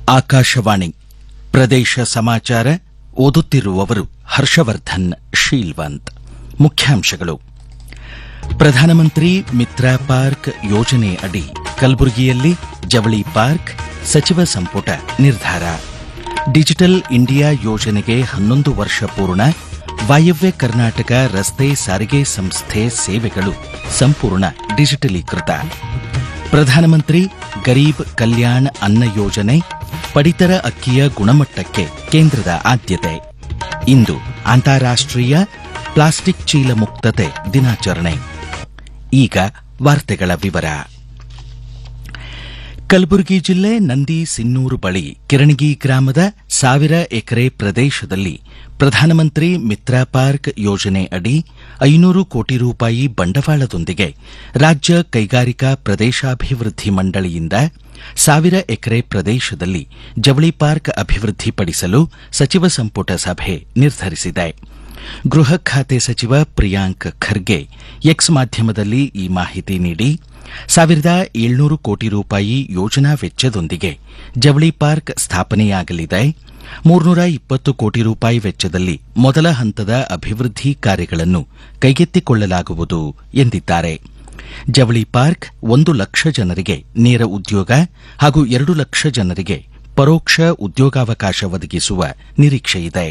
ಆಕಾಶವಾಣಿ ಪ್ರದೇಶ ಸಮಾಚಾರ ಓದುತ್ತಿರುವವರು ಹರ್ಷವರ್ಧನ್ ಶೀಲ್ವಂತ್ ಮುಖ್ಯಾಂಶಗಳು ಪ್ರಧಾನಮಂತ್ರಿ ಮಿತ್ರ ಪಾರ್ಕ್ ಯೋಜನೆ ಅಡಿ ಕಲಬುರಗಿಯಲ್ಲಿ ಜವಳಿ ಪಾರ್ಕ್ ಸಚಿವ ಸಂಪುಟ ನಿರ್ಧಾರ ಡಿಜಿಟಲ್ ಇಂಡಿಯಾ ಯೋಜನೆಗೆ ಹನ್ನೊಂದು ವರ್ಷ ಪೂರ್ಣ ವಾಯವ್ಯ ಕರ್ನಾಟಕ ರಸ್ತೆ ಸಾರಿಗೆ ಸಂಸ್ಥೆ ಸೇವೆಗಳು ಸಂಪೂರ್ಣ ಡಿಜಿಟಲೀಕೃತ ಪ್ರಧಾನಮಂತ್ರಿ ಗರೀಬ್ ಕಲ್ಯಾಣ್ ಅನ್ನ ಯೋಜನೆ ಪಡಿತರ ಅಕ್ಕಿಯ ಗುಣಮಟ್ಟಕ್ಕೆ ಕೇಂದ್ರದ ಆದ್ಯತೆ ಇಂದು ಅಂತಾರಾಷ್ಟ್ರೀಯ ಪ್ಲಾಸ್ಟಿಕ್ ಚೀಲ ಮುಕ್ತತೆ ದಿನಾಚರಣೆ ಈಗ ವಾರ್ತೆಗಳ ವಿವರ ಕಲಬುರಗಿ ಜಿಲ್ಲೆ ನಂದಿ ಸಿನ್ನೂರು ಬಳಿ ಕಿರಣಗಿ ಗ್ರಾಮದ ಸಾವಿರ ಎಕರೆ ಪ್ರದೇಶದಲ್ಲಿ ಪ್ರಧಾನಮಂತ್ರಿ ಮಿತ್ರ ಪಾರ್ಕ್ ಯೋಜನೆ ಅಡಿ ಐನೂರು ಕೋಟಿ ರೂಪಾಯಿ ಬಂಡವಾಳದೊಂದಿಗೆ ರಾಜ್ಯ ಕೈಗಾರಿಕಾ ಪ್ರದೇಶಾಭಿವೃದ್ಧಿ ಮಂಡಳಿಯಿಂದ ಸಾವಿರ ಎಕರೆ ಪ್ರದೇಶದಲ್ಲಿ ಜವಳಿ ಪಾರ್ಕ್ ಅಭಿವೃದ್ಧಿಪಡಿಸಲು ಸಚಿವ ಸಂಪುಟ ಸಭೆ ನಿರ್ಧರಿಸಿದೆ ಗೃಹ ಖಾತೆ ಸಚಿವ ಪ್ರಿಯಾಂಕ್ ಖರ್ಗೆ ಎಕ್ಸ್ ಮಾಧ್ಯಮದಲ್ಲಿ ಈ ಮಾಹಿತಿ ನೀಡಿ ಸಾವಿರದ ಏಳ್ನೂರು ಕೋಟಿ ರೂಪಾಯಿ ಯೋಜನಾ ವೆಚ್ಚದೊಂದಿಗೆ ಜವಳಿ ಪಾರ್ಕ್ ಸ್ಥಾಪನೆಯಾಗಲಿದೆ ಮೂರ್ನೂರ ಇಪ್ಪತ್ತು ಕೋಟಿ ರೂಪಾಯಿ ವೆಚ್ಚದಲ್ಲಿ ಮೊದಲ ಹಂತದ ಅಭಿವೃದ್ಧಿ ಕಾರ್ಯಗಳನ್ನು ಕೈಗೆತ್ತಿಕೊಳ್ಳಲಾಗುವುದು ಎಂದಿದ್ದಾರೆ ಜವಳಿ ಪಾರ್ಕ್ ಒಂದು ಲಕ್ಷ ಜನರಿಗೆ ನೇರ ಉದ್ಯೋಗ ಹಾಗೂ ಎರಡು ಲಕ್ಷ ಜನರಿಗೆ ಪರೋಕ್ಷ ಉದ್ಯೋಗಾವಕಾಶ ಒದಗಿಸುವ ನಿರೀಕ್ಷೆಯಿದೆ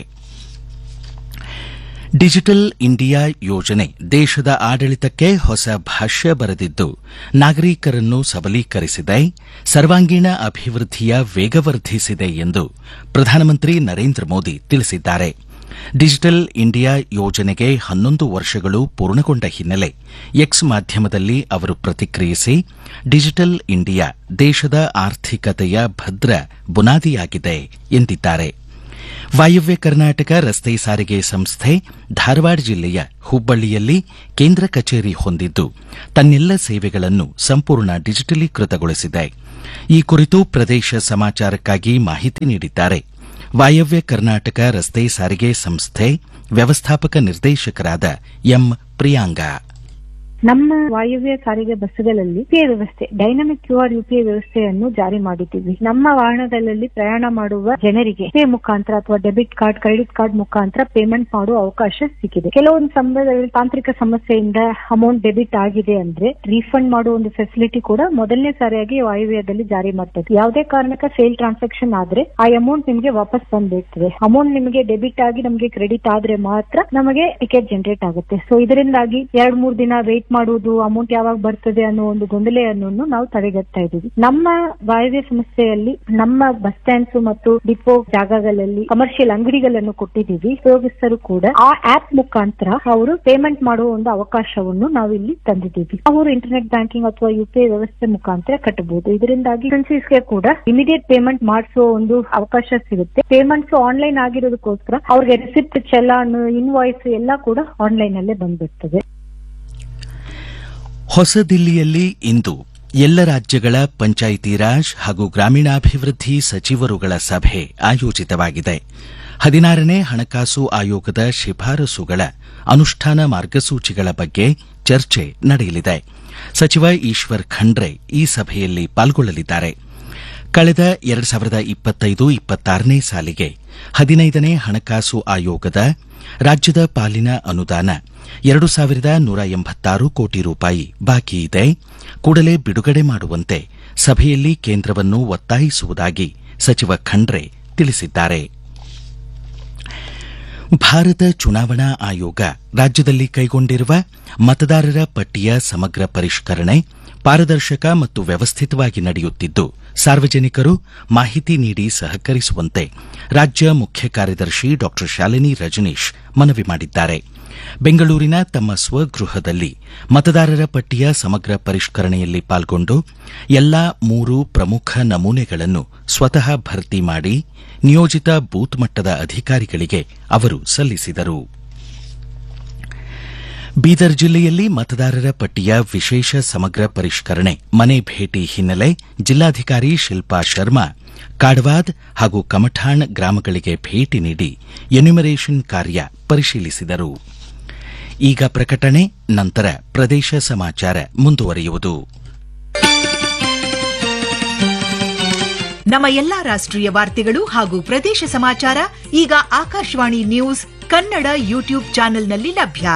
ಡಿಜಿಟಲ್ ಇಂಡಿಯಾ ಯೋಜನೆ ದೇಶದ ಆಡಳಿತಕ್ಕೆ ಹೊಸ ಭಾಷ್ಯ ಬರೆದಿದ್ದು ನಾಗರಿಕರನ್ನು ಸಬಲೀಕರಿಸಿದೆ ಸರ್ವಾಂಗೀಣ ಅಭಿವೃದ್ಧಿಯ ವೇಗವರ್ಧಿಸಿದೆ ಎಂದು ಪ್ರಧಾನಮಂತ್ರಿ ನರೇಂದ್ರ ಮೋದಿ ತಿಳಿಸಿದ್ದಾರೆ ಡಿಜಿಟಲ್ ಇಂಡಿಯಾ ಯೋಜನೆಗೆ ಹನ್ನೊಂದು ವರ್ಷಗಳು ಪೂರ್ಣಗೊಂಡ ಹಿನ್ನೆಲೆ ಎಕ್ಸ್ ಮಾಧ್ಯಮದಲ್ಲಿ ಅವರು ಪ್ರತಿಕ್ರಿಯಿಸಿ ಡಿಜಿಟಲ್ ಇಂಡಿಯಾ ದೇಶದ ಆರ್ಥಿಕತೆಯ ಭದ್ರ ಬುನಾದಿಯಾಗಿದೆ ಎಂದಿದ್ದಾರೆ ವಾಯವ್ಯ ಕರ್ನಾಟಕ ರಸ್ತೆ ಸಾರಿಗೆ ಸಂಸ್ಥೆ ಧಾರವಾಡ ಜಿಲ್ಲೆಯ ಹುಬ್ಬಳ್ಳಿಯಲ್ಲಿ ಕೇಂದ್ರ ಕಚೇರಿ ಹೊಂದಿದ್ದು ತನ್ನೆಲ್ಲ ಸೇವೆಗಳನ್ನು ಸಂಪೂರ್ಣ ಡಿಜಿಟಲೀಕೃತಗೊಳಿಸಿದೆ ಈ ಕುರಿತು ಪ್ರದೇಶ ಸಮಾಚಾರಕ್ಕಾಗಿ ಮಾಹಿತಿ ನೀಡಿದ್ದಾರೆ ವಾಯವ್ಯ ಕರ್ನಾಟಕ ರಸ್ತೆ ಸಾರಿಗೆ ಸಂಸ್ಥೆ ವ್ಯವಸ್ಥಾಪಕ ನಿರ್ದೇಶಕರಾದ ಎಂ ಪ್ರಿಯಾಂಗಾ ನಮ್ಮ ವಾಯವ್ಯ ಸಾರಿಗೆ ಬಸ್ಸುಗಳಲ್ಲಿ ಯುಪಿಐ ವ್ಯವಸ್ಥೆ ಡೈನಮಿಕ್ ಕ್ಯೂ ಆರ್ ಯುಪಿಐ ವ್ಯವಸ್ಥೆಯನ್ನು ಜಾರಿ ಮಾಡಿದ್ದೀವಿ ನಮ್ಮ ವಾಹನಗಳಲ್ಲಿ ಪ್ರಯಾಣ ಮಾಡುವ ಜನರಿಗೆ ಪೇ ಮುಖಾಂತರ ಅಥವಾ ಡೆಬಿಟ್ ಕಾರ್ಡ್ ಕ್ರೆಡಿಟ್ ಕಾರ್ಡ್ ಮುಖಾಂತರ ಪೇಮೆಂಟ್ ಮಾಡುವ ಅವಕಾಶ ಸಿಕ್ಕಿದೆ ಕೆಲವೊಂದು ಸಂದರ್ಭದಲ್ಲಿ ತಾಂತ್ರಿಕ ಸಮಸ್ಯೆಯಿಂದ ಅಮೌಂಟ್ ಡೆಬಿಟ್ ಆಗಿದೆ ಅಂದ್ರೆ ರೀಫಂಡ್ ಮಾಡುವ ಒಂದು ಫೆಸಿಲಿಟಿ ಕೂಡ ಮೊದಲನೇ ಸಾರಿಯಾಗಿ ವಾಯುವ್ಯದಲ್ಲಿ ಜಾರಿ ಮಾಡ್ತದೆ ಯಾವುದೇ ಕಾರಣಕ್ಕೆ ಫೇಲ್ ಟ್ರಾನ್ಸಾಕ್ಷನ್ ಆದ್ರೆ ಆ ಅಮೌಂಟ್ ನಿಮಗೆ ವಾಪಸ್ ಬಂದ್ಬಿಡ್ತದೆ ಅಮೌಂಟ್ ನಿಮಗೆ ಡೆಬಿಟ್ ಆಗಿ ನಮಗೆ ಕ್ರೆಡಿಟ್ ಆದ್ರೆ ಮಾತ್ರ ನಮಗೆ ಟಿಕೆಟ್ ಜನರೇಟ್ ಆಗುತ್ತೆ ಸೊ ಇದರಿಂದಾಗಿ ಎರಡ್ ಮೂರ್ ದಿನ ವೇಟ್ ಮಾಡುವುದು ಅಮೌಂಟ್ ಯಾವಾಗ ಬರ್ತದೆ ಅನ್ನೋ ಒಂದು ಗೊಂದಲೆಯನ್ನು ನಾವು ತಡೆಗಟ್ತಾ ಇದ್ದೀವಿ ನಮ್ಮ ವಾಯುವ್ಯ ಸಂಸ್ಥೆಯಲ್ಲಿ ನಮ್ಮ ಬಸ್ ಸ್ಟ್ಯಾಂಡ್ಸ್ ಮತ್ತು ಡಿಪೋ ಜಾಗಗಳಲ್ಲಿ ಕಮರ್ಷಿಯಲ್ ಅಂಗಡಿಗಳನ್ನು ಕೊಟ್ಟಿದ್ದೀವಿ ಉಪಯೋಗಿಸರು ಕೂಡ ಆ ಆಪ್ ಮುಖಾಂತರ ಅವರು ಪೇಮೆಂಟ್ ಮಾಡುವ ಒಂದು ಅವಕಾಶವನ್ನು ನಾವು ಇಲ್ಲಿ ತಂದಿದ್ದೀವಿ ಅವರು ಇಂಟರ್ನೆಟ್ ಬ್ಯಾಂಕಿಂಗ್ ಅಥವಾ ಯುಪಿಐ ವ್ಯವಸ್ಥೆ ಮುಖಾಂತರ ಕಟ್ಟಬಹುದು ಇದರಿಂದಾಗಿ ಗೆ ಕೂಡ ಇಮಿಡಿಯೇಟ್ ಪೇಮೆಂಟ್ ಮಾಡಿಸುವ ಒಂದು ಅವಕಾಶ ಸಿಗುತ್ತೆ ಪೇಮೆಂಟ್ಸ್ ಆನ್ಲೈನ್ ಆಗಿರೋದಕ್ಕೋಸ್ಕರ ಅವ್ರಿಗೆ ರಿಸಿಪ್ಟ್ ಚಲಾನ್ ಇನ್ವಾಯ್ಸ್ ಎಲ್ಲ ಕೂಡ ಆನ್ಲೈನ್ ಅಲ್ಲೇ ಬಂದ್ಬಿಡ್ತದೆ ಹೊಸದಿಲ್ಲಿಯಲ್ಲಿ ಇಂದು ಎಲ್ಲ ರಾಜ್ಯಗಳ ಪಂಚಾಯಿತಿ ರಾಜ್ ಹಾಗೂ ಗ್ರಾಮೀಣಾಭಿವೃದ್ಧಿ ಸಚಿವರುಗಳ ಸಭೆ ಆಯೋಜಿತವಾಗಿದೆ ಹದಿನಾರನೇ ಹಣಕಾಸು ಆಯೋಗದ ಶಿಫಾರಸುಗಳ ಅನುಷ್ಠಾನ ಮಾರ್ಗಸೂಚಿಗಳ ಬಗ್ಗೆ ಚರ್ಚೆ ನಡೆಯಲಿದೆ ಸಚಿವ ಈಶ್ವರ್ ಖಂಡ್ರೆ ಈ ಸಭೆಯಲ್ಲಿ ಪಾಲ್ಗೊಳ್ಳಲಿದ್ದಾರೆ ಕಳೆದ ಎರಡು ಸಾವಿರದ ಇಪ್ಪತ್ತೈದು ಇಪ್ಪತ್ತಾರನೇ ಸಾಲಿಗೆ ಹದಿನೈದನೇ ಹಣಕಾಸು ಆಯೋಗದ ರಾಜ್ಯದ ಪಾಲಿನ ಅನುದಾನ ಎರಡು ಸಾವಿರದ ನೂರ ಎಂಬತ್ತಾರು ಕೋಟಿ ರೂಪಾಯಿ ಬಾಕಿ ಇದೆ ಕೂಡಲೇ ಬಿಡುಗಡೆ ಮಾಡುವಂತೆ ಸಭೆಯಲ್ಲಿ ಕೇಂದ್ರವನ್ನು ಒತ್ತಾಯಿಸುವುದಾಗಿ ಸಚಿವ ಖಂಡ್ರೆ ತಿಳಿಸಿದ್ದಾರೆ ಭಾರತ ಚುನಾವಣಾ ಆಯೋಗ ರಾಜ್ಯದಲ್ಲಿ ಕೈಗೊಂಡಿರುವ ಮತದಾರರ ಪಟ್ಟಿಯ ಸಮಗ್ರ ಪರಿಷ್ಕರಣೆ ಪಾರದರ್ಶಕ ಮತ್ತು ವ್ಯವಸ್ಥಿತವಾಗಿ ನಡೆಯುತ್ತಿದ್ದು ಸಾರ್ವಜನಿಕರು ಮಾಹಿತಿ ನೀಡಿ ಸಹಕರಿಸುವಂತೆ ರಾಜ್ಯ ಮುಖ್ಯ ಕಾರ್ಯದರ್ಶಿ ಡಾ ಶಾಲಿನಿ ರಜನೀಶ್ ಮನವಿ ಮಾಡಿದ್ದಾರೆ ಬೆಂಗಳೂರಿನ ತಮ್ಮ ಸ್ವಗೃಹದಲ್ಲಿ ಮತದಾರರ ಪಟ್ಟಿಯ ಸಮಗ್ರ ಪರಿಷ್ಕರಣೆಯಲ್ಲಿ ಪಾಲ್ಗೊಂಡು ಎಲ್ಲಾ ಮೂರು ಪ್ರಮುಖ ನಮೂನೆಗಳನ್ನು ಸ್ವತಃ ಭರ್ತಿ ಮಾಡಿ ನಿಯೋಜಿತ ಬೂತ್ ಮಟ್ಟದ ಅಧಿಕಾರಿಗಳಿಗೆ ಅವರು ಸಲ್ಲಿಸಿದರು ಬೀದರ್ ಜಿಲ್ಲೆಯಲ್ಲಿ ಮತದಾರರ ಪಟ್ಟಿಯ ವಿಶೇಷ ಸಮಗ್ರ ಪರಿಷ್ಕರಣೆ ಮನೆ ಭೇಟಿ ಹಿನ್ನೆಲೆ ಜಿಲ್ಲಾಧಿಕಾರಿ ಶಿಲ್ಪಾ ಶರ್ಮಾ ಕಾಡವಾದ್ ಹಾಗೂ ಕಮಠಾಣ್ ಗ್ರಾಮಗಳಿಗೆ ಭೇಟಿ ನೀಡಿ ಎನ್ಯುಮರೇಷನ್ ಕಾರ್ಯ ಪರಿಶೀಲಿಸಿದರು ಈಗ ಪ್ರಕಟಣೆ ನಂತರ ಪ್ರದೇಶ ಸಮಾಚಾರ ಮುಂದುವರಿಯುವುದು ನಮ್ಮ ಎಲ್ಲಾ ರಾಷ್ಟ್ರೀಯ ವಾರ್ತೆಗಳು ಹಾಗೂ ಪ್ರದೇಶ ಸಮಾಚಾರ ಈಗ ಆಕಾಶವಾಣಿ ನ್ಯೂಸ್ ಕನ್ನಡ ಯೂಟ್ಯೂಬ್ ಚಾನೆಲ್ನಲ್ಲಿ ಲಭ್ಯ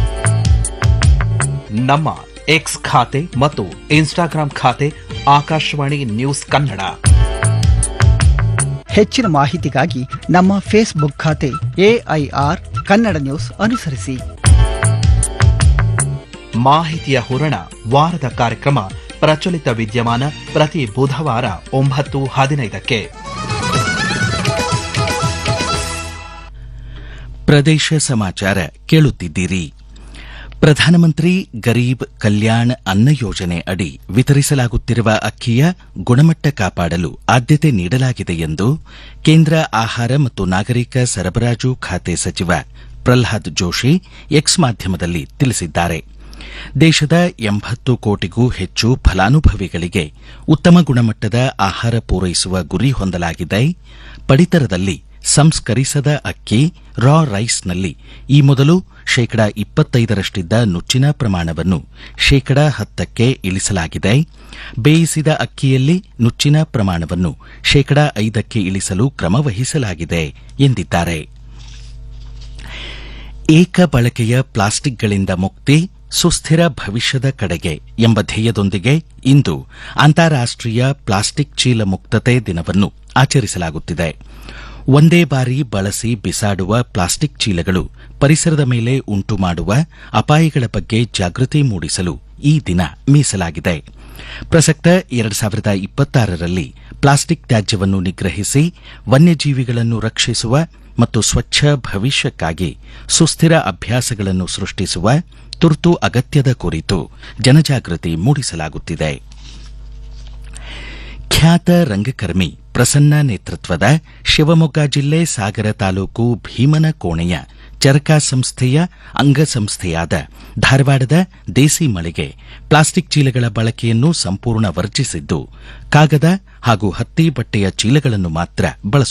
ನಮ್ಮ ಎಕ್ಸ್ ಖಾತೆ ಮತ್ತು ಇನ್ಸ್ಟಾಗ್ರಾಂ ಖಾತೆ ಆಕಾಶವಾಣಿ ನ್ಯೂಸ್ ಕನ್ನಡ ಹೆಚ್ಚಿನ ಮಾಹಿತಿಗಾಗಿ ನಮ್ಮ ಫೇಸ್ಬುಕ್ ಖಾತೆ ಎಐಆರ್ ಕನ್ನಡ ನ್ಯೂಸ್ ಅನುಸರಿಸಿ ಮಾಹಿತಿಯ ಹೂರಣ ವಾರದ ಕಾರ್ಯಕ್ರಮ ಪ್ರಚಲಿತ ವಿದ್ಯಮಾನ ಪ್ರತಿ ಬುಧವಾರ ಒಂಬತ್ತು ಹದಿನೈದಕ್ಕೆ ಪ್ರದೇಶ ಸಮಾಚಾರ ಕೇಳುತ್ತಿದ್ದೀರಿ ಪ್ರಧಾನಮಂತ್ರಿ ಗರೀಬ್ ಕಲ್ಯಾಣ್ ಅನ್ನ ಯೋಜನೆ ಅಡಿ ವಿತರಿಸಲಾಗುತ್ತಿರುವ ಅಕ್ಕಿಯ ಗುಣಮಟ್ಟ ಕಾಪಾಡಲು ಆದ್ಯತೆ ನೀಡಲಾಗಿದೆ ಎಂದು ಕೇಂದ್ರ ಆಹಾರ ಮತ್ತು ನಾಗರಿಕ ಸರಬರಾಜು ಖಾತೆ ಸಚಿವ ಪ್ರಲ್ಹಾದ್ ಜೋಶಿ ಎಕ್ಸ್ ಮಾಧ್ಯಮದಲ್ಲಿ ತಿಳಿಸಿದ್ದಾರೆ ದೇಶದ ಎಂಬತ್ತು ಕೋಟಿಗೂ ಹೆಚ್ಚು ಫಲಾನುಭವಿಗಳಿಗೆ ಉತ್ತಮ ಗುಣಮಟ್ಟದ ಆಹಾರ ಪೂರೈಸುವ ಗುರಿ ಹೊಂದಲಾಗಿದೆ ಪಡಿತರದಲ್ಲಿ ಸಂಸ್ಕರಿಸದ ಅಕ್ಕಿ ರಾ ರೈಸ್ನಲ್ಲಿ ಈ ಮೊದಲು ಶೇಕಡ ಇಪ್ಪತ್ತೈದರಷ್ಟಿದ್ದ ನುಚ್ಚಿನ ಪ್ರಮಾಣವನ್ನು ಶೇಕಡ ಹತ್ತಕ್ಕೆ ಇಳಿಸಲಾಗಿದೆ ಬೇಯಿಸಿದ ಅಕ್ಕಿಯಲ್ಲಿ ನುಚ್ಚಿನ ಪ್ರಮಾಣವನ್ನು ಶೇಕಡ ಐದಕ್ಕೆ ಇಳಿಸಲು ಕ್ರಮ ವಹಿಸಲಾಗಿದೆ ಎಂದಿದ್ದಾರೆ ಏಕ ಬಳಕೆಯ ಪ್ಲಾಸ್ಟಿಕ್ಗಳಿಂದ ಮುಕ್ತಿ ಸುಸ್ಥಿರ ಭವಿಷ್ಯದ ಕಡೆಗೆ ಎಂಬ ಧ್ಯೇಯದೊಂದಿಗೆ ಇಂದು ಅಂತಾರಾಷ್ಟೀಯ ಪ್ಲಾಸ್ಟಿಕ್ ಚೀಲ ಮುಕ್ತತೆ ದಿನವನ್ನು ಆಚರಿಸಲಾಗುತ್ತಿದೆ ಒಂದೇ ಬಾರಿ ಬಳಸಿ ಬಿಸಾಡುವ ಪ್ಲಾಸ್ಟಿಕ್ ಚೀಲಗಳು ಪರಿಸರದ ಮೇಲೆ ಉಂಟು ಮಾಡುವ ಅಪಾಯಗಳ ಬಗ್ಗೆ ಜಾಗೃತಿ ಮೂಡಿಸಲು ಈ ದಿನ ಮೀಸಲಾಗಿದೆ ಪ್ರಸಕ್ತ ಎರಡು ಸಾವಿರದ ಇಪ್ಪತ್ತಾರರಲ್ಲಿ ಪ್ಲಾಸ್ಟಿಕ್ ತ್ಯಾಜ್ಯವನ್ನು ನಿಗ್ರಹಿಸಿ ವನ್ಯಜೀವಿಗಳನ್ನು ರಕ್ಷಿಸುವ ಮತ್ತು ಸ್ವಚ್ಛ ಭವಿಷ್ಯಕ್ಕಾಗಿ ಸುಸ್ಥಿರ ಅಭ್ಯಾಸಗಳನ್ನು ಸೃಷ್ಟಿಸುವ ತುರ್ತು ಅಗತ್ಯದ ಕುರಿತು ಜನಜಾಗೃತಿ ಮೂಡಿಸಲಾಗುತ್ತಿದೆ ಖ್ಯಾತ ರಂಗಕರ್ಮಿ ಪ್ರಸನ್ನ ನೇತೃತ್ವದ ಶಿವಮೊಗ್ಗ ಜಿಲ್ಲೆ ಸಾಗರ ತಾಲೂಕು ಭೀಮನಕೋಣೆಯ ಚರಕ ಸಂಸ್ಥೆಯ ಅಂಗಸಂಸ್ಥೆಯಾದ ಧಾರವಾಡದ ದೇಸಿ ಮಳಿಗೆ ಪ್ಲಾಸ್ಟಿಕ್ ಚೀಲಗಳ ಬಳಕೆಯನ್ನು ಸಂಪೂರ್ಣ ವರ್ಜಿಸಿದ್ದು ಕಾಗದ ಹಾಗೂ ಹತ್ತಿ ಬಟ್ಟೆಯ ಚೀಲಗಳನ್ನು ಮಾತ್ರ ಬಳಸುತ್ತಿದೆ